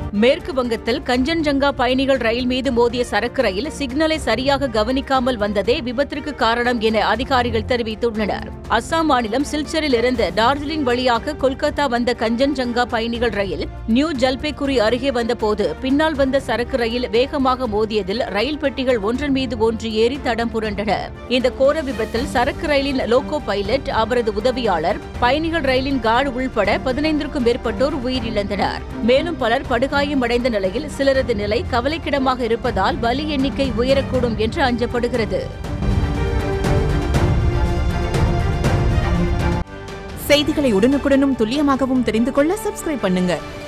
மேற்கு வங்கத்தில் கஞ்சன்ஜங்கா பயணிகள் ரயில் மீது மோதிய சரக்கு ரயில் சிக்னலை சரியாக கவனிக்காமல் வந்ததே விபத்திற்கு காரணம் என அதிகாரிகள் தெரிவித்துள்ளனர் அஸ்ஸாம் மாநிலம் சில்சரில் இருந்து டார்ஜிலிங் வழியாக கொல்கத்தா வந்த கஞ்சன்ஜங்கா பயணிகள் ரயில் நியூ ஜல்பைகுரி அருகே வந்தபோது பின்னால் வந்த சரக்கு ரயில் வேகமாக மோதியதில் ரயில் பெட்டிகள் ஒன்றன் மீது ஒன்று ஏறி தடம் புரண்டன இந்த கோர விபத்தில் சரக்கு ரயிலின் லோகோ பைலட் அவரது உதவியாளர் பயணிகள் ரயிலின் கார்டு உள்பட பதினைந்திற்கும் மேற்பட்டோர் உயிரிழந்தனர் மேலும் பலர் படுகாயமடைந்த நிலையில் சிலரது நிலை கவலைக்கிடமாக இருப்பதால் பலி எண்ணிக்கை உயரக்கூடும் என்று அஞ்சப்படுகிறது செய்திகளை உடனுக்குடனும் துல்லியமாகவும் தெரிந்து கொள்ள சப்ஸ்கிரைப் பண்ணுங்க